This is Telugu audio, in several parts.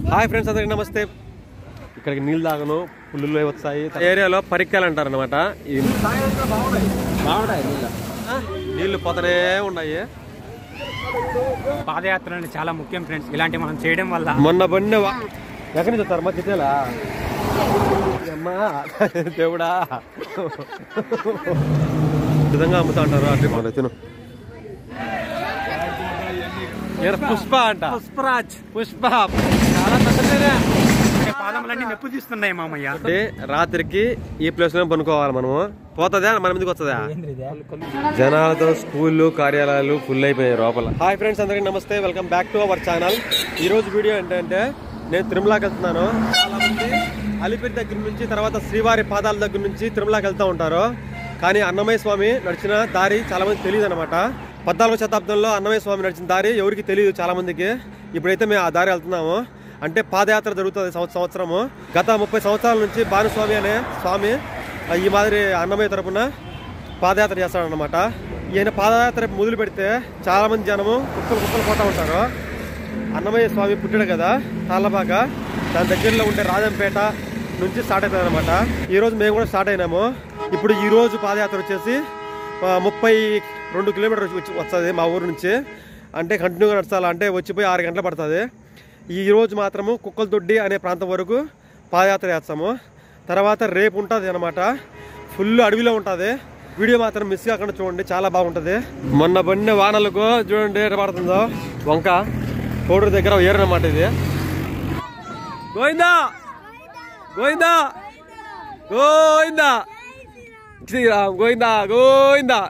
హాయ్ ఫ్రెండ్స్ అందరికి నమస్తే ఇక్కడికి నీళ్ళు తాగను పుల్లులు వస్తాయి ఏరియాలో పరిక్కలు అంటారు అనమాట బాగుంటాయి నీళ్ళు నీళ్లు పోతనే ఉన్నాయి పాదయాత్ర అనేది చాలా ముఖ్యం ఫ్రెండ్స్ ఇలాంటి మనం చేయడం వల్ల మొన్న బండి వా- ఎక్కడి నుంచి వస్తారు మా చిట్టేలా అమ్మా దేవుడా ఈ విధంగా అమ్ముతా ఉంటారు అట్లా మన తిను ఈయన పుష్ప అంట పుష్పరాజ్ పుష్ప చాలా పెద్దదేనే. పాదములన్నీ నొప్పి తీస్తున్నాయి మామయ్య అంటే రాత్రికి ఈ ప్లేస్ లో పనుకోవాలి మనము పోతుందా మన మీదకి వస్తుందా జనాలతో స్కూళ్ళు కార్యాలయాలు ఫుల్ అయిపోయాయి లోపల హాయ్ ఫ్రెండ్స్ అందరికీ నమస్తే welcome back to our channel ఈ రోజు వీడియో ఏంటంటే నేను తిరుమలకి వెళ్తున్నాను చాలా మంది అలిపిరి దగ్గర నుంచి తర్వాత శ్రీవారి పాదాల దగ్గర నుంచి తిరుమలకి వెళ్తూ ఉంటారు కానీ అన్నమయ్య స్వామి నడిచిన దారి చాలా మంది తెలియదు అనమాట పద్నాలుగో శతాబ్దంలో అన్నమయ్య స్వామి నడిచిన దారి ఎవరికి తెలియదు చాలా మందికి ఇప్పుడైతే మేము ఆ దారి వెళ్తున్నాము అంటే పాదయాత్ర జరుగుతుంది సంవత్సరం సంవత్సరము గత ముప్పై సంవత్సరాల నుంచి భానుస్వామి అనే స్వామి ఆ, ఈ మాదిరి అన్నమయ్య తరపున పాదయాత్ర చేస్తాడనమాట ఈయన పాదయాత్ర మొదలు పెడితే చాలా మంది జనము కుక్కలు కుక్కలు పోతా ఉంటారు అన్నమయ్య స్వామి పుట్టాడు కదా తాళ్ళబాక దాని దగ్గరలో ఉండే రాజంపేట నుంచి స్టార్ట్ అవుతుంది అనమాట ఈరోజు మేము కూడా స్టార్ట్ అయినాము ఇప్పుడు ఈ రోజు పాదయాత్ర వచ్చేసి ఆ, ముప్పై రెండు కిలోమీటర్ వచ్చి వస్తుంది మా ఊరు నుంచి అంటే కంటిన్యూగా నడచాలి అంటే వచ్చిపోయి ఆరు గంటలు పడుతుంది ఈ రోజు మాత్రము కుక్కలదొడ్డి అనే ప్రాంతం వరకు పాదయాత్ర చేస్తాము తర్వాత రేపు ఉంటుంది అనమాట ఫుల్ అడవిలో ఉంటుంది వీడియో మాత్రం మిస్ కాకుండా చూడండి చాలా బాగుంటుంది మొన్న పడిన వానలకు చూడండి ఎట్లా పడుతుందో వంక కోడూరు దగ్గర ఏరనమాట ఇది గోవిందా గోవిందా గోవిందా శ్రీరామ్ గోవిందా గోవిందా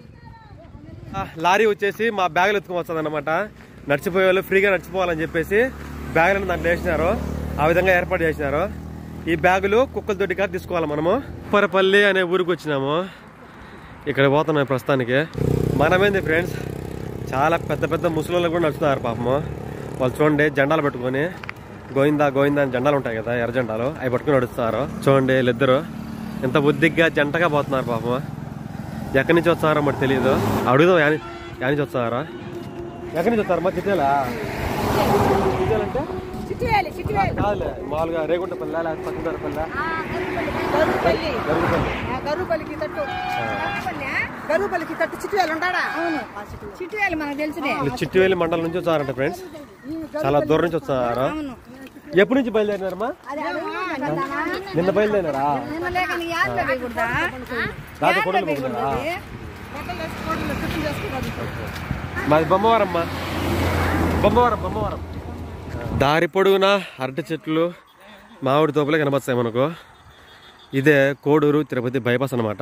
ఆ, లారీ వచ్చేసి మా బ్యాగులు ఎత్తుకొని వస్తుంది అనమాట నడిచిపోయే వాళ్ళు ఫ్రీగా నడిచిపోవాలని చెప్పేసి బ్యాగులను దాంట్లో వేసినారు ఆ విధంగా ఏర్పాటు చేసినారు ఈ బ్యాగులు కుక్కల దొడ్డి కాడ తీసుకోవాలి మనము ఉప్పరపల్లి అనే ఊరికి వచ్చినాము ఇక్కడ పోతున్నాం ప్రస్తుతానికి మనమేంది ఫ్రెండ్స్ చాలా పెద్ద పెద్ద ముసలి కూడా నడుస్తున్నారు పాపము వాళ్ళు చూడండి జెండాలు పెట్టుకొని గోయిందా గోయిందా అని జెండాలు ఉంటాయి కదా ఎర్ర జెండాలు అవి పట్టుకొని నడుస్తున్నారు చూడండి వీళ్ళిద్దరు ఎంత బుద్ధిగా జంటగా పోతున్నారు పాపము ఎక్కడి నుంచి వస్తున్నారో మరి తెలియదు అడుగుదాం యాని యాని నుంచి వస్తున్నారా ఎక్కడి నుంచి వస్తారు మా చిట్టేలా చిట్టేలంటే చిట్టువేలి చిట్టువేలి కాదులే మామూలుగా రేగుంటపల్లి లేకపోతే పక్కదారపల్లి ఆ, గరుపల్లి జరుగుతుంది ఆ, గరుపల్లికి తట్టు గరుపల్లికి తట్టు చిట్టువేలు ఉంటాడా అవును చిట్టువేలి మనకు తెలుసునే వీళ్ళు చిట్టువేలి మండలం నుంచి వచ్చారంట ఫ్రెండ్స్ చాలా దూరం నుంచి వస్తున్నారు ఎప్పటి నుంచి బయలుదేరినారమ్మా నిన్న బయలుదేరినారా నిన్న లేక నీ యాడ్లో వేయకూడదా? రాత్రి యాడ్లో కొడుకు వేయకూడదు పోతున్నారా? అది. బట్టలు వేసి కోడలు టిఫిన్ చేసుకోవాలి. మాది బొమ్మవారమ్మా బొమ్మవారం బొమ్మవారం దారి పొడుగున అరటి చెట్లు మామిడి తోపులే కనబడతాయి మనకు ఇదే కోడూరు తిరుపతి బైపాస్ అనమాట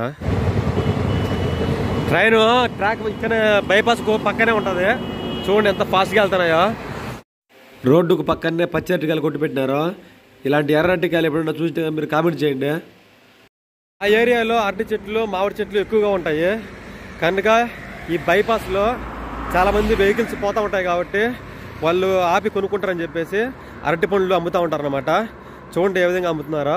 ట్రైన్ ట్రాక్ ఇక్కడ బైపాస్ పక్కనే ఉంటుంది చూడండి ఎంత ఫాస్ట్గా వెళ్తున్నాయో రోడ్డుకు పక్కనే పచ్చి అరటికాయలు కొట్టి పెట్టినారు ఇలాంటి ఎర్ర అరటికాయలు ఎప్పుడైనా చూస్తే మీరు కామెంట్ చేయండి ఆ ఏరియాలో అరటి చెట్లు మామిడి చెట్లు ఎక్కువగా ఉంటాయి కనుక ఈ బైపాస్లో చాలామంది వెహికల్స్ పోతూ ఉంటాయి కాబట్టి వాళ్ళు ఆపి కొనుక్కుంటారని చెప్పేసి అరటి పండ్లు అమ్ముతూ ఉంటారు అనమాట చూడండి ఏ విధంగా అమ్ముతున్నారో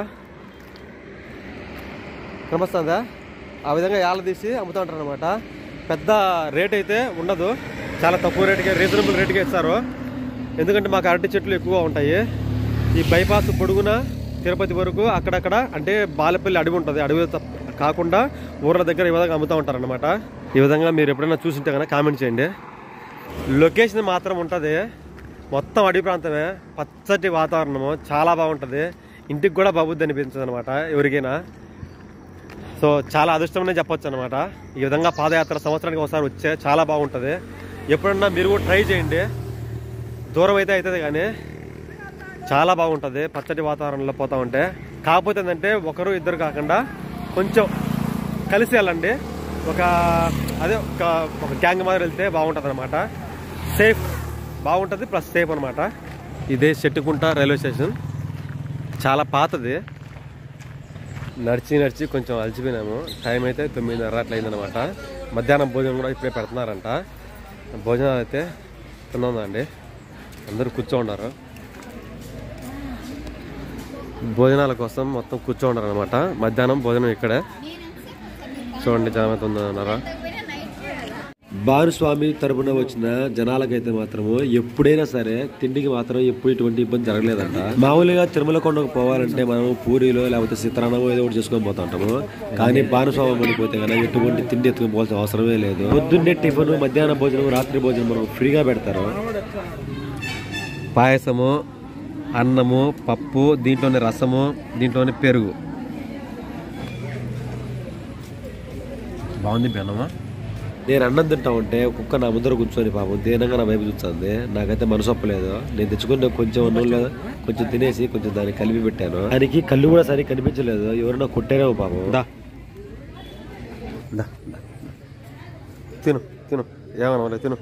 కనిపిస్తుందా ఆ విధంగా ఏళ్ళ తీసి అమ్ముతూ ఉంటారు అనమాట పెద్ద రేట్ అయితే ఉండదు చాలా తక్కువ రేటుకే రీజనబుల్ రేటుకే ఇస్తారు ఎందుకంటే మాకు అరటి చెట్లు ఎక్కువగా ఉంటాయి ఈ బైపాస్ పొడుగున తిరుపతి వరకు అక్కడక్కడ అంటే బాలపల్లి అడవి ఉంటుంది అడవి తప్ప- కాకుండా ఊర్ల దగ్గర ఈ విధంగా అమ్ముతూ ఉంటారు అనమాట ఈ విధంగా మీరు ఎప్పుడైనా చూసింటే కనుక కామెంట్ చేయండి లొకేషన్ మాత్రం ఉంటుంది మొత్తం అడవి ప్రాంతమే పచ్చటి వాతావరణము చాలా బాగుంటుంది ఇంటికి కూడా బాబుద్ది అనిపించదు అనమాట ఎవరికైనా సో చాలా అదృష్టమనే చెప్పొచ్చు అనమాట ఈ విధంగా పాదయాత్ర సంవత్సరానికి ఒకసారి వచ్చే చాలా బాగుంటుంది ఎప్పుడన్నా మీరు కూడా ట్రై చేయండి దూరం అయితే అవుతుంది కానీ చాలా బాగుంటుంది పచ్చటి వాతావరణంలో పోతా ఉంటే కాకపోతే ఏంటంటే ఒకరు ఇద్దరు కాకుండా కొంచెం కలిసి వెళ్ళండి ఒక అదే ఒక ఒక గ్యాంగ్ మాదిరి వెళ్తే బాగుంటుంది అనమాట సేఫ్ బాగుంటుంది ప్లస్ సేఫ్ అనమాట ఇదే చెట్టుకుంట రైల్వే స్టేషన్ చాలా పాతది నడిచి నడిచి కొంచెం అలసిపోయినాము టైం అయితే తొమ్మిదిన్నర అట్లా అయిందనమాట మధ్యాహ్నం భోజనం కూడా ఇప్పుడే పెడుతున్నారంట భోజనాలు అయితే తిన్నామండి అందరూ కూర్చో ఉన్నారు భోజనాల కోసం మొత్తం కూర్చో ఉన్నారు అనమాట మధ్యాహ్నం భోజనం ఇక్కడే చూడండి జనం ఎంత ఉందో అన్నారా భానుస్వామి తరపున వచ్చిన జనాలకైతే మాత్రము ఎప్పుడైనా సరే తిండికి మాత్రం ఎప్పుడు ఇటువంటి ఇబ్బంది జరగలేదంట మామూలుగా తిరుమల కొండకు పోవాలంటే మనం పూరీలో లేకపోతే చిత్రాన్నమో ఏదో ఒకటి చేసుకొని పోతుంటాము కానీ భానుస్వామి పడిపోతే కనుక ఎటువంటి తిండి ఎత్తుకొని పోవాల్సిన అవసరమే లేదు పొద్దున్నే టిఫిన్ మధ్యాహ్న భోజనం రాత్రి భోజనం మనం ఫ్రీగా పెడతారు పాయసము అన్నము పప్పు దీంట్లోనే రసము దీంట్లోనే పెరుగు బాగుంది బెన్నమా నేను అన్నం తింటా ఉంటే కుక్క నా ముందర కూర్చొని పాపం దీనంగా నా వైపు చూస్తుంది నాకైతే మనసు ఒప్పలేదు నేను తెచ్చుకున్న కొంచెం నూనెలో కొంచెం తినేసి కొంచెం దాన్ని కలిపి పెట్టాను దానికి కళ్ళు కూడా సరిగ్గా కనిపించలేదు ఎవరైనా కొట్టారేమో పాపం దా దా తిను తిను ఏమన్నా తిను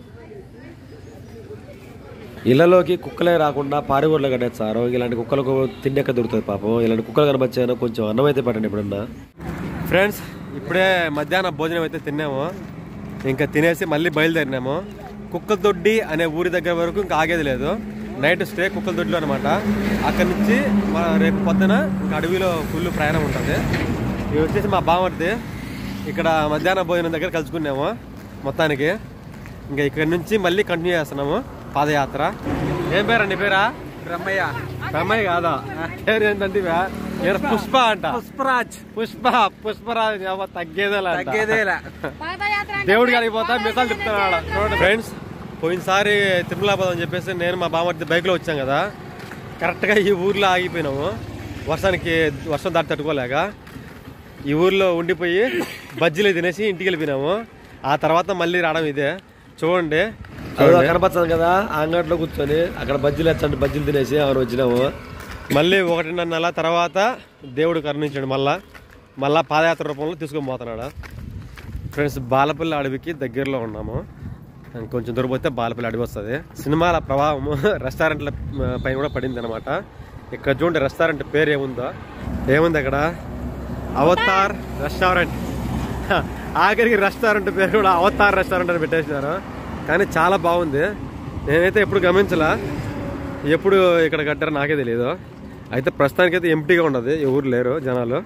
ఇళ్లలోకి కుక్కలే రాకుండా పారిగొడ్లు కట్టేస్తారు ఇలాంటి కుక్కలకు తిండి ఎక్క దొరుకుతుంది పాపం ఇలాంటి కుక్కలు కనపచ్చాను కొంచెం అన్నం అయితే పెట్టండి ఎప్పుడన్నా ఫ్రెండ్స్ ఇప్పుడే మధ్యాహ్నం భోజనం అయితే తిన్నాము ఇంకా తినేసి మళ్ళీ బయలుదేరినాము కుక్కల దొడ్డి అనే ఊరి దగ్గర వరకు ఇంకా ఆగేది లేదు నైట్ స్టే కుక్కల దొడ్లో అనమాట అక్కడి నుంచి మా రేపు పొద్దున ఇంకా అడవిలో ఫుల్ ప్రయాణం ఉంటుంది ఇది వచ్చేసి మా బామర్ది ఇక్కడ మధ్యాహ్నం భోజనం దగ్గర కలుసుకున్నాము మొత్తానికి ఇంకా ఇక్కడ నుంచి మళ్ళీ కంటిన్యూ చేస్తున్నాము పాదయాత్ర ఏం పేరు నీ పేరా రమ్మయ్య రమ్మయ్య కాదా పేరు ఏంటంటే ఇవా? ఈయన పుష్ప అంట పుష్పరాజ్ పుష్ప పుష్పరాజ్ ఏమో తగ్గేదేలా అంట. తగ్గేదేలా పాదయాత్ర అంటే దేవుడు గారికి పోతా మిసాలు చెప్తున్నాడు చూడండి ఫ్రెండ్స్ పోయినసారి తిరుమల పోదాం అని చెప్పేసి నేను మా బామర్ది బైక్లో వచ్చాం కదా కరెక్ట్గా ఈ ఊర్లో ఆగిపోయినాము వర్షానికి వర్షం దాటి తట్టుకోలేక ఈ ఊర్లో ఉండిపోయి బజ్జీలు తినేసి ఇంటికి వెళ్ళిపోయినాము ఆ తర్వాత మళ్ళీ రావడం ఇదే చూడండి కనపచ్చాను కదా అంగట్లో కూర్చొని అక్కడ బజ్జీలు వచ్చండి బజ్జీలు తినేసి ఆమె వచ్చినాము మళ్ళీ ఒకటిన్నర నెల తర్వాత దేవుడు కరుణించాడు మళ్ళా మళ్ళా పాదయాత్ర రూపంలో తీసుకొని పోతున్నాడు ఫ్రెండ్స్ బాలపల్లి అడవికి దగ్గరలో ఉన్నాము కొంచెం దూరం పోతే బాలపల్లి అడవి వస్తుంది సినిమాల ప్రభావము రెస్టారెంట్ల పైన కూడా పడింది అనమాట ఇక్కడ చూడండి రెస్టారెంట్ పేరు ఏముందో ఏముంది అక్కడ అవతార్ రెస్టారెంట్ హ, ఆఖరికి రెస్టారెంట్ పేరు కూడా అవతార్ రెస్టారెంట్ అని పెట్టేసినారు కానీ చాలా బాగుంది నేనైతే ఎప్పుడు గమనించలా ఎప్పుడు ఇక్కడ కట్టారో నాకే తెలియదు అయితే ప్రస్తుతానికైతే ఎంటీగా ఉండదు ఎవరు లేరు జనాలు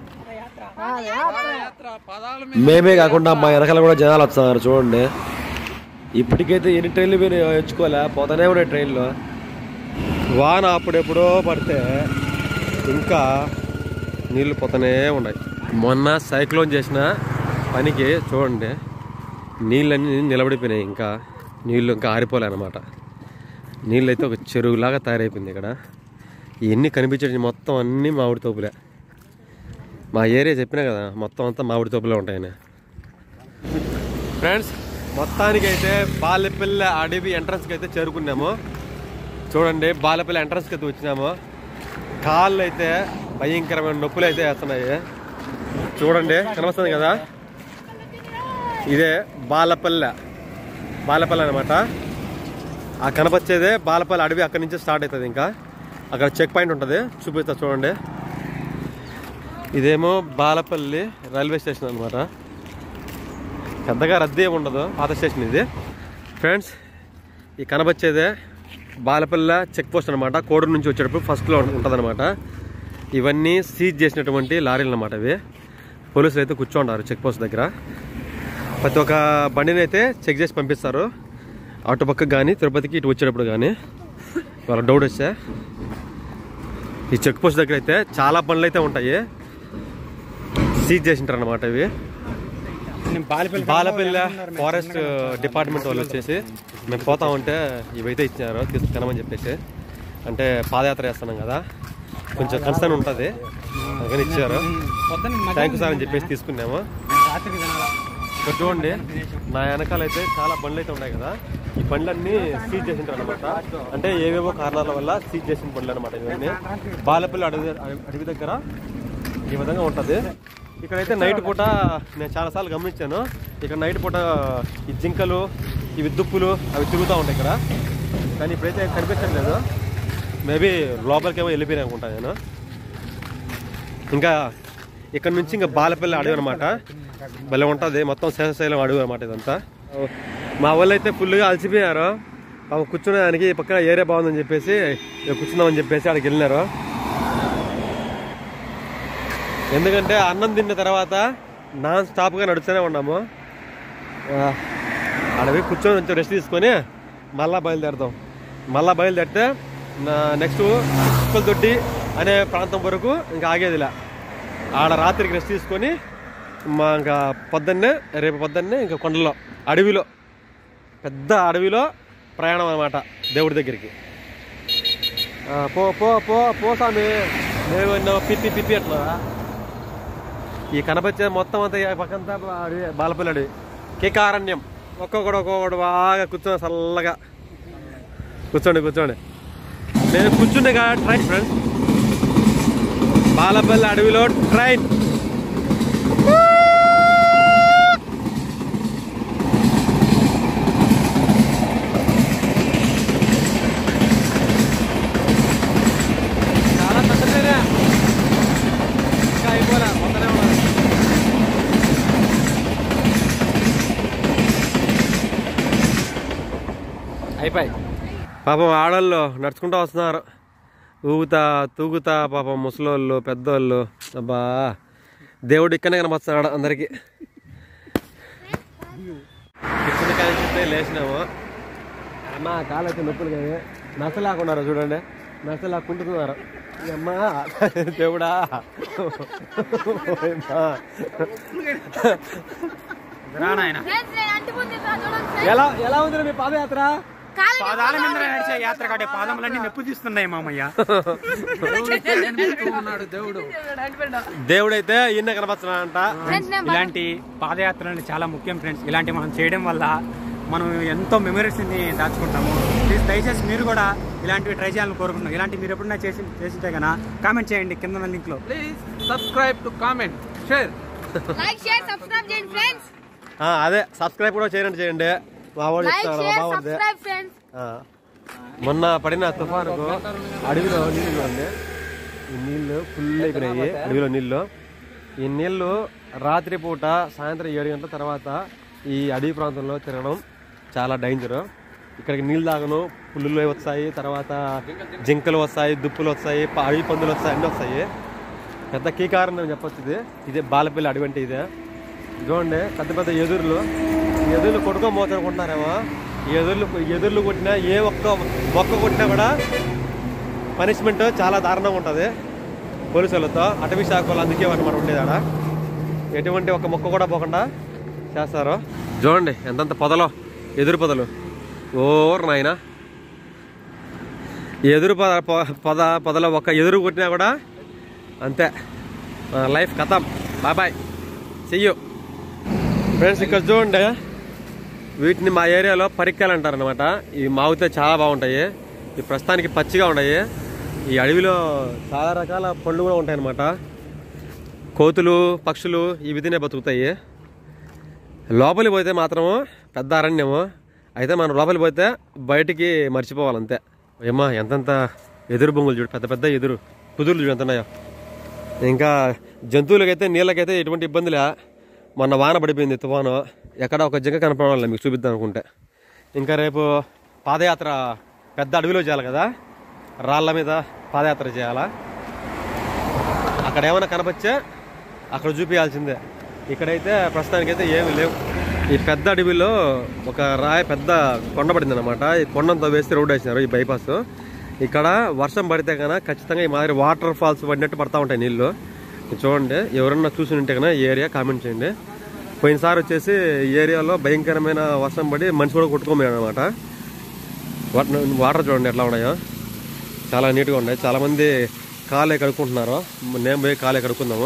మేమే కాకుండా మా వెనకాల కూడా జనాలు వస్తున్నారు చూడండి ఇప్పటికైతే ఎన్ని ట్రైన్లు మీరు ఎంచుకోలే పోతానే ఉన్నాయి ట్రైన్లో వాన అప్పుడెప్పుడో పడితే ఇంకా నీళ్లు పోతానే ఉన్నాయి మొన్న సైక్లోన్ చేసిన పనికి చూడండి నీళ్ళన్నీ నిలబడిపోయినాయి ఇంకా నీళ్ళు ఇంకా ఆరిపోలే అనమాట నీళ్ళు అయితే ఒక చెరువులాగా తయారైపోయింది ఇక్కడ ఇవన్నీ కనిపించే మొత్తం అన్నీ మామిడి తోపులే మా ఏరియా చెప్పినా కదా మొత్తం అంతా మామిడి తోపులే ఉంటాయని ఫ్రెండ్స్ మొత్తానికైతే బాలెపల్లి అడవి ఎంట్రన్స్కి అయితే చేరుకున్నాము చూడండి బాలపల్లి ఎంట్రన్స్కి అయితే వచ్చినాము కాళ్ళు అయితే భయంకరమైన నొప్పులు అయితే వేస్తున్నాయి చూడండి కనిపిస్తుంది కదా ఇదే బాలపల్లె బాలపల్లి అనమాట ఆ కనపచ్చేదే బాలపల్లి అడవి అక్కడి నుంచి స్టార్ట్ అవుతుంది ఇంకా అక్కడ చెక్ పాయింట్ ఉంటుంది చూపిస్తా చూడండి ఇదేమో బాలపల్లి రైల్వే స్టేషన్ అనమాట పెద్దగా రద్దీ ఏమి ఉండదు పాత స్టేషన్ ఇది ఫ్రెండ్స్ ఈ కనబచ్చేదే బాలపల్లి చెక్ పోస్ట్ అనమాట కోడూరు నుంచి వచ్చేటప్పుడు ఫస్ట్లో ఉంటుందన్నమాట ఇవన్నీ సీజ్ చేసినటువంటి లారీలు అనమాట ఇవి పోలీసులు అయితే కూర్చోండారు చెక్ పోస్ట్ దగ్గర ప్రతి ఒక్క బండిని అయితే చెక్ చేసి పంపిస్తారు అటు పక్కకు కానీ తిరుపతికి ఇటు వచ్చేటప్పుడు కానీ వాళ్ళ డౌట్ వస్తే ఈ చెక్ పోస్ట్ దగ్గర అయితే చాలా బండ్లు అయితే ఉంటాయి సీజ్ చేసింటారు అనమాట ఇవి నేను బాలిపల్లి బాలపల్లి ఫారెస్ట్ డిపార్ట్మెంట్ వాళ్ళు వచ్చేసి మేము పోతా ఉంటే ఇవైతే ఇచ్చినారు తీసుకు తినమని చెప్పేసి అంటే పాదయాత్ర చేస్తున్నాం కదా కొంచెం కన్సర్న్ ఉంటుంది అందుకని ఇచ్చారు పొద్దున్న థ్యాంక్ యూ సార్ అని చెప్పేసి తీసుకున్నాము రాత్రికి తినాలా ఇక్కడ చూడండి నా వెనకాల అయితే చాలా బండ్లు అయితే ఉన్నాయి కదా ఈ బండ్లన్నీ సీజ్ చేసింటారు అనమాట అంటే ఏవేవో కారణాల వల్ల సీజ్ చేసిన బండ్లు అనమాట ఇవన్నీ బాలపల్లి అడవి అడవి దగ్గర ఈ విధంగా ఉంటుంది ఇక్కడైతే నైట్ పూట నేను చాలాసార్లు గమనించాను ఇక్కడ నైట్ పూట ఈ జింకలు ఇవి దుప్పులు అవి తిరుగుతూ ఉంటాయి ఇక్కడ కానీ ఇప్పుడైతే కనిపించట్లేదు మేబీ లోపలికేమో వెళ్ళిపోయినా అనుకుంటా నేను ఇంకా ఇక్కడ నుంచి ఇంకా బాలపల్లి అడవి అనమాట భలే ఉంటుంది మొత్తం శేషశైలం అడవి అనమాట ఇదంతా మా వాళ్ళు అయితే ఫుల్గా అలసిపోయారు పాపం కూర్చునేదానికి ఈ పక్కన ఏరియా బాగుందని చెప్పేసి ఇక కూర్చుందామని చెప్పేసి అక్కడికి వెళ్ళినారు ఎందుకంటే అన్నం తిన్న తర్వాత నాన్ స్టాప్గా నడుస్తూనే ఉన్నాము ఆ, అడవి కూర్చొని కొంచెం రెస్ట్ తీసుకొని మళ్ళా బయలుదేరదాం మళ్ళా బయలుదేరితే నెక్స్ట్ కుక్కల దొడ్డి అనే ప్రాంతం వరకు ఇంకా ఆగేదిలా ఆడ రాత్రికి రెస్ట్ తీసుకొని మా ఇంకా పొద్దున్నే రేపు పొద్దున్నే ఇంకా కొండలో అడవిలో పెద్ద అడవిలో ప్రయాణం అనమాట దేవుడి దగ్గరికి ఆ, పో పో పో పో స్వామి నేను ఎన్నో పిప్పి పిప్పి అట్లా ఈ కనపచ్చే మొత్తం అంతా ఈ పక్కంతా అడవి బాలపల్లి అడవి కేకారణ్యం ఒక్కొక్కడు ఒక్కొక్కడు బాగా కూర్చొని చల్లగా కూర్చోండి కూర్చోండి నేను కూర్చుండే కదా ట్రైన్ ఫ్రెండ్స్ బాలపల్లి అడవిలో ట్రైన్ చాలా పెద్దదేనే ఇంకా అయిపోలే మొత్తనే ఉన్నది అయిపోయి పాపం ఆడళ్ళు నడుచుకుంటూ వస్తున్నారు ఊగుతా తూగుతా పాపం ముసలోళ్ళు పెద్దోళ్ళు అబ్బా దేవుడు ఇక్కడనే కనపస్తున్నాడు అందరికి కిచెన్ కలిసి లేచినాము అమ్మా కాలైతే నొప్పులు కానీ నచ్చ లేకున్నారు చూడండి నచ్చ లేకుంటున్నారు అమ్మా దేవుడా ఓయమ్మా. ఎలా ఎలా ఉంది మీ పాదయాత్ర పాదాల మీద నడిచే యాత్ర కాడే పాదములన్నీ నొప్పి తీస్తున్నాయి మామయ్య దేవుడైతే ఈయన కనపడుతున్నాడంట ఇలాంటి పాదయాత్రలు చాలా ముఖ్యం ఫ్రెండ్స్ ఇలాంటి మనం చేయడం వల్ల మనం ఎంతో మెమరీస్ ని దాచుకుంటాము ప్లీజ్ దయచేసి మీరు కూడా ఇలాంటివి ట్రై చేయాలని కోరుకుంటున్నాం ఇలాంటి మీరు ఎప్పుడైనా చేసి చేసింటే కన్నా కామెంట్ చేయండి కింద లింక్ లో Please subscribe to comment, share. Like share subscribe చేయండి ఫ్రెండ్స్ ఆ, అదే సబ్స్క్రైబ్ కూడా చేయండి చేయండి మా వాడు లైక్ చెప్తాడు షేర్ బాగుంది సబ్స్క్రైబ్ ఫ్రెండ్స్ ఆ. మొన్న పడిన తుఫానుకు అడవిలో నీళ్ళు ఉంది ఈ నీళ్లు ఫుల్ అయిపోయినాయి అడవిలో నీళ్లు ఈ నీళ్లు రాత్రి పూట సాయంత్రం ఏడు గంటల తర్వాత ఈ అడవి ప్రాంతంలో తిరగడం చాలా డేంజర్ ఇక్కడికి నీళ్ళు తాగను పుల్లులు వస్తాయి తర్వాత జింకలు వస్తాయి దుప్పులు వస్తాయి ప- అడవి పందులు వస్తాయి అన్నీ వస్తాయి పెద్ద కీకారం అని చెప్పొచ్చు ఇది ఇదే బాలపల్లి అడవి అంటే ఇదే చూడండి పెద్ద పెద్ద ఎదురులు ఈ ఎదురులు కొట్టుకోబోతునుకుంటున్నారేమో ఈ ఎదురులు ఎదురులు కొట్టినా ఏ ఒక్క మొక్క కొట్టినా కూడా పనిష్మెంట్ చాలా దారుణంగా ఉంటుంది పోలీసులతో అటవీ శాఖ వాళ్ళు అందుకే అనమాట ఉండేది ఆడ ఎటువంటి ఒక మొక్క కూడా పోకుండా చేస్తారు చూడండి ఎంతంత పొదలో ఎదురు పొదలు ఓర్ నాయనా ఈ ఎదురు పద పొ- పొద పొదలో ఒక ఎదురు కొట్టినా కూడా అంతే మన లైఫ్ కథం బాబాయ్ చెయ్యు ఫ్రెండ్స్ ఇక్కడ చూడండి వీటిని మా ఏరియాలో పరిక్కలు అంటారు అనమాట ఇవి మాగితే చాలా బాగుంటాయి ఇవి ప్రస్తుతానికి పచ్చిగా ఉన్నాయి ఈ అడవిలో చాలా రకాల పండ్లు కూడా ఉంటాయి అనమాట కోతులు పక్షులు ఇవి తినే బతుకుతాయి లోపలికి పోతే మాత్రము పెద్ద అరణ్యము అయితే మనం లోపలికి పోతే బయటికి మర్చిపోవాలంతే ఏమ్మా ఎంతెంత ఎదురు బొంగులు చూడు పెద్ద పెద్ద ఎదురు కుదురులు చూడు ఎంత ఉన్నాయో ఇంకా జంతువులకైతే నీళ్ళకైతే ఎటువంటి ఇబ్బంది లే మొన్న వాన పడిపోయింది తుఫాను ఎక్కడ ఒక జింక కనపడాలి మీకు చూపిద్దాం అనుకుంటే ఇంకా రేపు పాదయాత్ర పెద్ద అడవిలో చేయాలి కదా రాళ్ళ మీద పాదయాత్ర చేయాలా అక్కడ ఏమైనా కనపచ్చే అక్కడ చూపించాల్సిందే ఇక్కడైతే ప్రస్తుతానికైతే ఏమీ లేవు ఈ పెద్ద అడవిలో ఒక రాయి పెద్ద కొండ పడింది అనమాట ఈ కొండంతో వేసి రోడ్ వేసినారు ఈ బైపాస్ ఇక్కడ వర్షం పడితే కనుక ఖచ్చితంగా ఈ మాదిరి వాటర్ ఫాల్స్ పడినట్టు పడతా ఉంటాయి నీళ్ళు ఇది చూడండి ఎవరన్నా చూసి ఉంటే కనుక ఈ ఏరియా కామెంట్ చేయండి పోయినసారి వచ్చేసి ఈ ఏరియాలో భయంకరమైన వర్షం పడి మనిషి కూడా కొట్టుకోమేడు అనమాట వాటర్ చూడండి ఎట్లా ఉన్నాయో చాలా నీట్గా ఉన్నాయి చాలా మంది కాలే కడుక్కుంటున్నారు నేను పోయి కాలే కడుక్కుందాము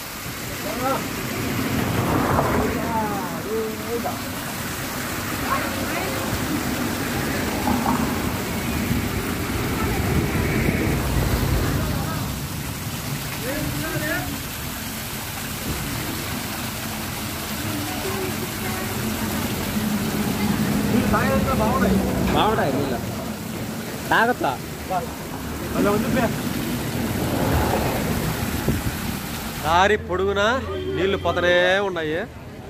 బాగుంటాయి నీళ్ళు తాగొచ్చా దారి పొడుగునా నీళ్లు పోతనే ఉన్నాయి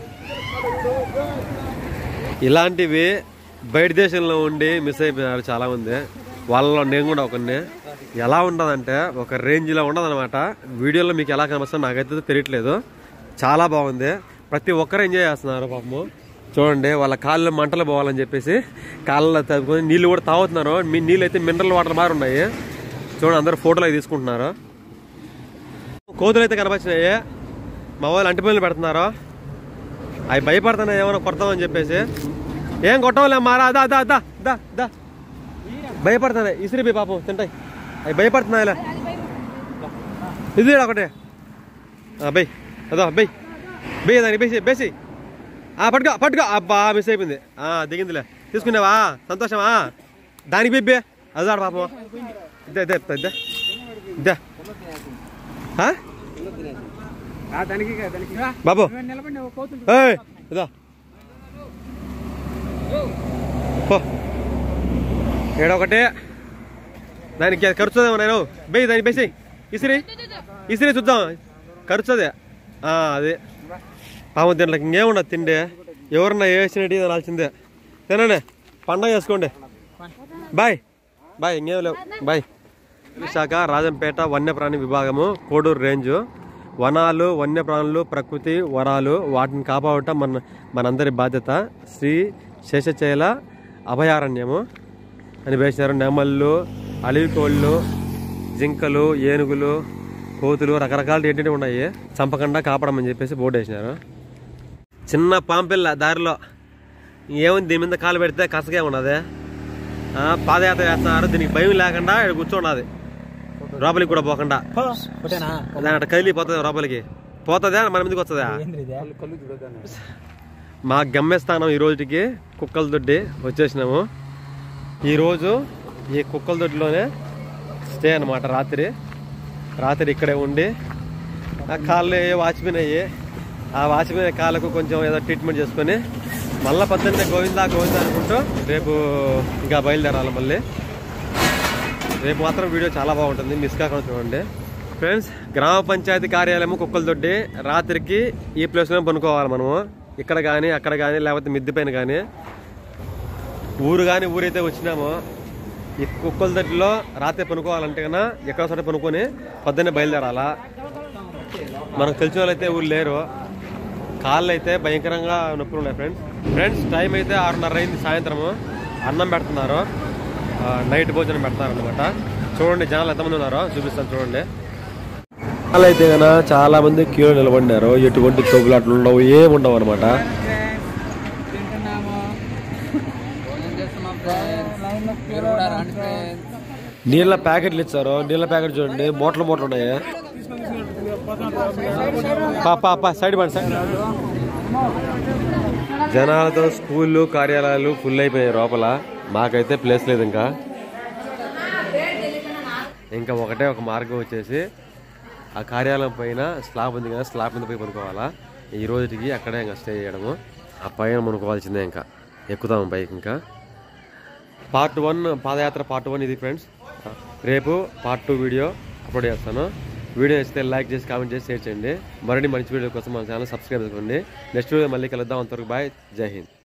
ఇలాంటివి బయట దేశంలో ఉండి మిస్ అయిపోయినారు చాలా మంది వాళ్ళలో నేను కూడా ఒకరిని ఎలా ఉండదంటే ఒక రేంజ్లో ఉండదన్నమాట వీడియోలో మీకు ఎలా కనిపిస్తుందో నాకైతే తెలియట్లేదు చాలా బాగుంది ప్రతి ఒక్కరు ఎంజాయ్ చేస్తున్నారు పాపము చూడండి వాళ్ళ కాళ్ళు మంటలు పోవాలని చెప్పేసి కాళ్ళలో తవ్వుకొని నీళ్ళు కూడా తాగుతున్నారు మీ నీళ్ళు అయితే మినరల్ వాటర్ మారి ఉన్నాయి చూడండి అందరూ ఫోటోలు అవి తీసుకుంటున్నారు కోతులు అయితే కనపచ్చినాయి మా వాళ్ళు అంటిపల్లి పెడుతున్నారు అవి భయపడుతున్నాయి ఏమైనా కొడతామని చెప్పేసి ఏం కొట్టవలే మారా దా దా దా దా దా భయపడుతున్నాయి ఇసిరి పాపం తింటాయి అవి భయపడుతున్నాయిలే ఇది ఈడ ఒకటే ఆ, బై అదో బై బై దానికి బేసి బేసి ఆ పట్టుకో పట్టుకో అబ్బా మిస్ అయిపోయింది ఆ దిగిందిలే తీసుకున్నావా సంతోషమా దానికి బిబ్బే అదో ఆడ పాపం ఇద్దా ఇద్దా ఇద్దా ఇద్దా ఆ? దానికి దానికి బాబు నిలబడి కోతులు ఏయ్ ఇదా పో ఏడొకటి దానికి అది ఖర్చుదేమో నేను బెయ్యి దాన్ని బేసి ఇసిరి ఇసిరి చూద్దాం ఖర్చుదే ఆ, అది పాము దీంట్లోకి ఇంకేముండదు తిండి ఎవరన్నా వేసినట్టు తినాల్సిందే తినండి పండగ చేసుకోండి బాయ్ బాయ్ ఇంకేం లేవు బాయ్ విశాఖ రాజంపేట వన్యప్రాణి విభాగము కోడూరు రేంజు వనాలు వన్యప్రాణులు ప్రకృతి వరాలు వాటిని కాపాడటం మన మనందరి బాధ్యత శ్రీ శేషచైల అభయారణ్యము అని వేసినారు నెమళ్ళు అడవికోళ్ళు జింకలు ఏనుగులు కోతులు రకరకాల ఏంటంటే ఉన్నాయి చంపకుండా కాపాడమని చెప్పేసి బోర్డు వేసినారు చిన్న పాంపిల్ల దారిలో ఏముంది దీని మీద కాలు పెడితే కసగా ఉన్నది ఆ, పాదయాత్ర చేస్తున్నారు దీనికి భయం లేకుండా ఇక్కడ కూర్చోన్నది లోపలికి కూడా పోకుండా ఒకటేనా దాని అట్ట కదిలిపోతుంది లోపలికి పోతుందా మన మీదకి వస్తుందా ఏంద్రి ఇదే మా గమ్యస్థానం ఈ రోజుకి కుక్కల దొడ్డి వచ్చేసినాము ఈరోజు ఈ కుక్కల దొడ్డిలోనే స్టే అనమాట రాత్రి రాత్రి ఇక్కడే ఉండి ఆ కాళ్ళు వాచిపోయినాయి ఆ వాచిపోయిన కాళ్ళకు కొంచెం ఏదో ట్రీట్మెంట్ చేసుకొని మళ్ళీ పొద్దున్నే గోవిందా గోవిందా అనుకుంటూ రేపు ఇంకా బయలుదేరాలి మళ్ళీ రేపు మాత్రం వీడియో చాలా బాగుంటుంది మిస్ కాకుండా చూడండి ఫ్రెండ్స్ గ్రామ పంచాయతీ కార్యాలయం కుక్కలదొడ్డి రాత్రికి ఈ ప్లేస్లో పనుకోవాలి మనము ఇక్కడ కానీ అక్కడ కానీ లేకపోతే మిద్దె పైన కానీ ఊరు కానీ ఊరైతే వచ్చినామో ఈ కుక్కల దొడ్డిలో రాత్రి పనుకోవాలంటే కన్నా ఎక్కడో చోట పనుకొని పొద్దున్నే బయలుదేరాలా మనకు తెలిసిన వాళ్ళు అయితే ఊరు లేరు కాళ్ళు అయితే భయంకరంగా నొప్పులు ఉన్నాయి ఫ్రెండ్స్ ఫ్రెండ్స్ టైం అయితే ఆరున్నర అయింది సాయంత్రము అన్నం పెడుతున్నారు ఆ, నైట్ భోజనం పెడతారు అనమాట చూడండి జనాలు ఎంతమంది ఉన్నారో చూపిస్తాను చూడండి జనాలు అయితే కన్నా చాలా మంది క్యూ నిలబడినారు ఎటువంటి తోపులాట్లు ఉండవు ఏమి ఉండవు అనమాట నీళ్ళ ప్యాకెట్లు ఇచ్చారు నీళ్ళ ప్యాకెట్ చూడండి మూటలు మూటలు ఉన్నాయి పాప పాప సైడ్ పండి సైడ్ జనాలతో స్కూళ్ళు కార్యాలయాలు ఫుల్ అయిపోయాయి లోపల మాకైతే ప్లేస్ లేదు ఇంకా ఇంకా ఒకటే ఒక మార్గం వచ్చేసి ఆ కార్యాలయం పైన స్లాబ్ ఉంది కదా స్లాబ్ మీద పోయి పనుకోవాలా ఈ రోజుకి అక్కడే ఇంకా స్టే చేయడము ఆ పైన పనుకోవాల్సిందే ఇంకా ఎక్కుతాము పైకి ఇంకా పార్ట్ వన్ పాదయాత్ర పార్ట్ వన్ ఇది ఫ్రెండ్స్ రేపు పార్ట్ టూ వీడియో అప్లోడ్ చేస్తాను వీడియో నచ్చితే లైక్ చేసి కామెంట్ చేసి షేర్ చేయండి మరిన్ని మంచి వీడియో కోసం మన ఛానల్ సబ్స్క్రైబ్ చేసుకోండి నెక్స్ట్ వీడియో మళ్ళీ కలుద్దాం అంతవరకు బాయ్ జై హింద్